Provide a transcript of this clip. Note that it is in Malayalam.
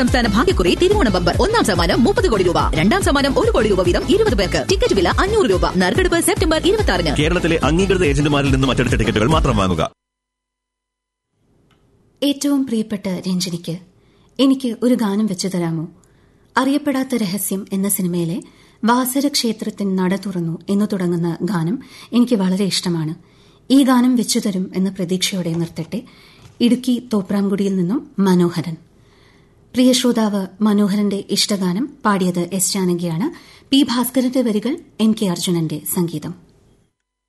സംസ്ഥാന ഭാഗ്യക്കുറി തിരുവോണ ബമ്പർ ഒന്നാം സമ്മാനം മുപ്പത് കോടി രൂപ രണ്ടാം സമ്മാനം ഒരു കോടി രൂപ വീതം ഇരുപത് പേർക്ക് ടിക്കറ്റ് വില അഞ്ഞൂറ് രൂപ നറുക്കെടുപ്പ് സെപ്റ്റംബർ ഇരുപത്തി ആറിന് കേരളത്തിലെ അംഗീകൃത ഏജന്റുമാരിൽ നിന്നും അച്ചടിച്ച ടിക്കറ്റുകൾ മാത്രം വാങ്ങുക ഏറ്റവും പ്രിയപ്പെട്ട രഞ്ജനിക്ക് എനിക്ക് ഒരു ഗാനം വെച്ചു തരാമോ അറിയപ്പെടാത്ത രഹസ്യം എന്ന സിനിമയിലെ വാസര ക്ഷേത്രത്തിൻ നട തുറന്നു എന്നു തുടങ്ങുന്ന ഗാനം എനിക്ക് വളരെ ഇഷ്ടമാണ് ഈ ഗാനം വെച്ചുതരും എന്ന പ്രതീക്ഷയോടെ നിർത്തട്ടെ ഇടുക്കി തോപ്രാംകുടിയിൽ നിന്നും മനോഹരൻ പ്രിയ ശ്രോതാവ് മനോഹരന്റെ ഇഷ്ടഗാനം പാടിയത് എസ് ജാനകിയാണ് പി ഭാസ്കരന്റെ വരികൾ എം കെ അർജുനന്റെ സംഗീതം